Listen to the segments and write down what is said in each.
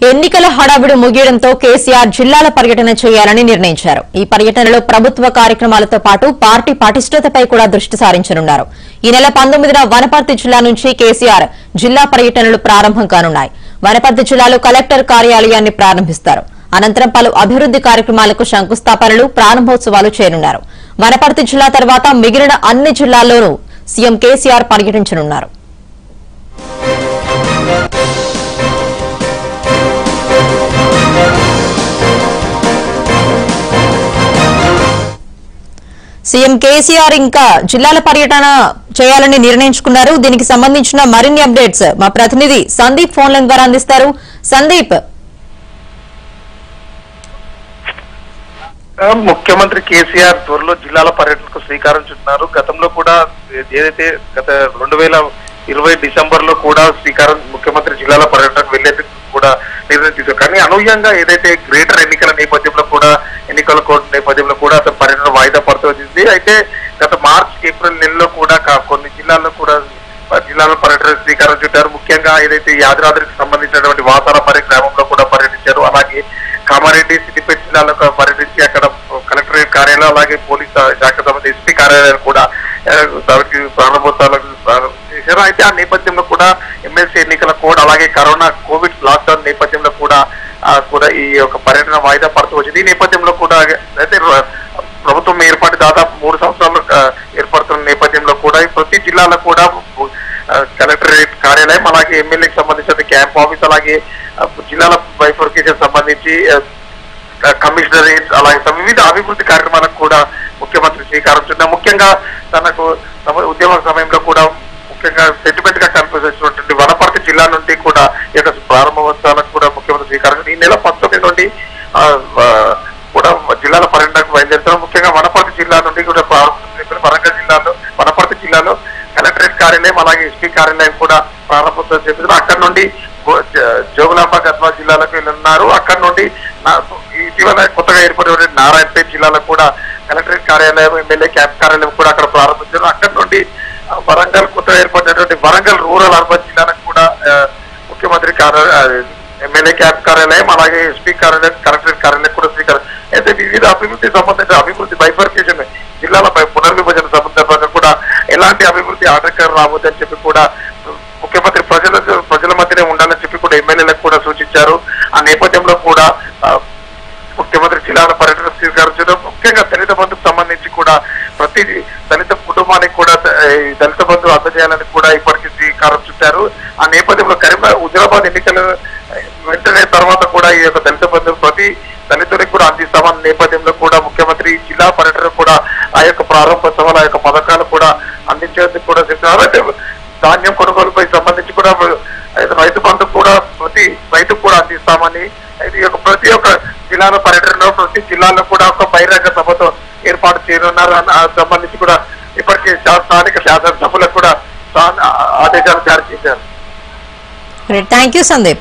ఎన్నికల హడావిడి ముగియడంతో కేసీఆర్ జిల్లాల పర్యటన చేయాలని నిర్ణయించారు ఈ పర్యటనలో ప్రభుత్వ కార్యక్రమాలతో పాటు పార్టీ పటిష్టతపై కూడా దృష్టి సారించనున్నారు ఈ నెల పంతొమ్మిదిన వనపర్తి జిల్లా నుంచి కేసీఆర్ జిల్లా పర్యటనలు ప్రారంభం కానున్నాయి వనపర్తి జిల్లాలో కలెక్టర్ కార్యాలయాన్ని ప్రారంభిస్తారు అనంతరం పలు అభివృద్ది కార్యక్రమాలకు శంకుస్థాపనలు ప్రారంభోత్సవాలు చేయనున్నారు వనపర్తి జిల్లా తర్వాత మిగిలిన అన్ని జిల్లాల్లోనూ సీఎం కేసీఆర్ పర్యటించనున్నారు సీఎం కేసీఆర్ ఇంకా జిల్లాల పర్యటన చేయాలని నిర్ణయించుకున్నారు దీనికి సంబంధించిన మరిన్ని అప్డేట్స్ మా ప్రతినిధి సందీప్ ఫోన్ లైన్ ద్వారా అందిస్తారు సందీప్ ఆ, ముఖ్యమంత్రి కేసీఆర్ త్వరలో జిల్లాల పర్యటనకు శ్రీకారం చుట్టినారు గతంలో కూడా ఏదైతే గత రెండు వేల ఇరవై డిసెంబర్ లో కూడా శ్రీకారం ముఖ్యమంత్రి జిల్లాల పర్యటనకు వెళ్లేందుకు కూడా నిర్ణయం తీసుకు కానీ అనూహ్యంగా ఏదైతే గ్రేటర్ ఎన్నికల నేపథ్యంలో కూడా ఎన్నికల కోడ్ నేపథ్యంలో కూడా అతని పర్యటన వాయిదా పడుతూ వచ్చింది అయితే గత మార్చ్ ఏప్రిల్ నెలలో కూడా కా- కొన్ని జిల్లాల్లో కూడా ఆ జిల్లాలో పర్యటన శ్రీకారం చుట్టారు ముఖ్యంగా ఏదైతే యాదాద్రికి సంబంధించినటువంటి వాసాలపరి గ్రామంలో కూడా పర్యటించారు అలాగే కామారెడ్డి సిద్దిపేట జిల్లాలో కూడా పర్యటించి అక్కడ కలెక్టరేట్ కార్యాలయం అలాగే పోలీస్ శాఖ సంబంధించి ఎస్పీ కార్యాలయాలు కూడా ఆ, దానికి ప్రారంభోత్సవాలకు ప్రారంభం చేశారు అయితే ఆ నేపథ్యంలో కూడా ఎమ్మెల్సీ ఎన్నికల కోడ్ అలాగే కరోనా కోవిడ్ లాక్డౌన్ నేపథ్యంలో కూడా ఆ, కూడా ఈ యొక్క పర్యటన వాయిదా పడుతూ వచ్చింది ఈ నేపథ్యంలో కూడా అయితే ర- ప్రభుత్వం ఏర్పాటు దాదాపు మూడు సంవత్సరాలు ఆ, ఏర్పడుతున్న నేపథ్యంలో కూడా ఈ ప్రతి జిల్లాలో కూడా ఆ, కలెక్టరేట్ కార్యాలయం అలాగే ఎమ్మెల్యేకి సంబంధించిన క్యాంప్ ఆఫీస్ అలాగే ఆ, జిల్లాల బైఫర్కేషన్ సంబంధించి ఆ, ఆ, కమిషనరేట్ అలాగే సం- వివిధ అభివృద్ధి కార్యక్రమాలకు కూడా ముఖ్యమంత్రి శ్రీకారం చుట్టిన ముఖ్యంగా తనకు సమ- ఉద్యమ సమయంలో కూడా ముఖ్యంగా సెంటిమెంట్ గా కనిపిస్తున్నటువంటి వనపర్తి జిల్లా నుండి కూడా ఈ యొక్క ప్రారంభోత్సవాలకు కూడా ముఖ్యమంత్రి శ్రీకారం చుట్టారు. ఈ నెల పంతొమ్మిది నుండి ఆ, ఆ, కూడా జిల్లాల పర్యటనకు బయలుదేరుతారు ముఖ్యంగా వనపర్తి జిల్లా నుండి కూడా ప్రారంభం వరంగల్ జిల్లాలో వనపర్తి జిల్లాలో కలెక్టరేట్ కార్యాలయం అలాగే ఎస్పీ కార్యాలయం కూడా ప్రారంభోత్సవం చేస్తున్నారు అక్కడ నుండి గో- జ- జోగులాంబ గద్వాల జిల్లాలకు వెళ్ళున్నారు అక్కడ నుండి నా- ఇటీవల కొత్తగా ఏర్పడిన నారాయణపేట జిల్లాలో కూడా కలెక్టరేట్ కార్యాలయం ఎమ్మెల్యే క్యాంప్ కార్యాలయం కూడా అక్కడ ప్రారంభించారు అక్కడ నుండి ఆ, వరంగల్ కొత్తగా ఏర్పడినటువంటి వరంగల్ రూరల్ అర్బన్ జిల్లాలకు కూడా ఆ, ముఖ్యమంత్రి కార్యాలయం ఎమ్మెల్యే క్యాంప్ కార్యాలయం అలాగే ఎస్పీ కార్యాలయం కలెక్టరేట్ కార్యాలయం కూడా స్వీకారం అయితే వివిధ అభివృద్ధి సంబంధించిన అభివృద్ధి బైఫర్కేషన్ జిల్లాలపై పునర్విభజన సందర్భంగా కూడా ఎలాంటి అభివృద్ధి ఆటంకం రావద్దని చెప్పి కూడా ముఖ్యమంత్రి ప్రజల ప్రజల మధ్యనే ఉండాలని చెప్పి కూడా ఎమ్మెల్యేలకు కూడా సూచించారు ఆ నేపథ్యంలో కూడా ఆ, ముఖ్యమంత్రి జిల్లాల పర్యటన స్వీకరించడం ముఖ్యంగా దళిత బంధుకు సంబంధించి కూడా ప్రతి దళిత కుటుంబానికి కూడా ద- ఈ దళిత బంధు అందజేయాలని కూడా ఇప్పటికీ శ్రీకారం చుట్టారు ఆ నేపథ్యంలో కరీంనగర్ హుజరాబాద్ ఎన్నికల వెంటనే తర్వాత కూడా ఈ యొక్క దళిత బంధు ప్రతి దళితునికి కూడా అందిస్తామన్న నేపథ్యంలో కూడా ముఖ్యమంత్రి జిల్లా పర్యటన కూడా ఆ యొక్క ప్రారంభోత్సవాలు ఆ యొక్క పథకాలు కూడా అందించేందుకు కూడా చెప్తున్నారు అంటే ధాన్యం కొనుగోలుపై సంబంధించి కూడా అయితే రైతు బంధు కూడా ప్రతి రైతుకు కూడా అందిస్తామని ఇది యొక్క ప్రతి ఒక్క జిల్లాల పర్యటనలో ప్రతి జిల్లాలో కూడా ఒక బహిరంగ సభతో ఏర్పాటు చేయనున్నారు అన్న- ఆ సంబంధించి కూడా ఇప్పటికే శా- స్థానిక శాసనసభలకు కూడా స్థాన ఆదేశాలు జారీ చేశారు థ్యాంక్ యూ సందీప్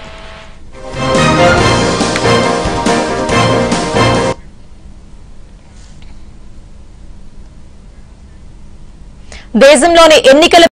దేశంలోని ఎన్నికల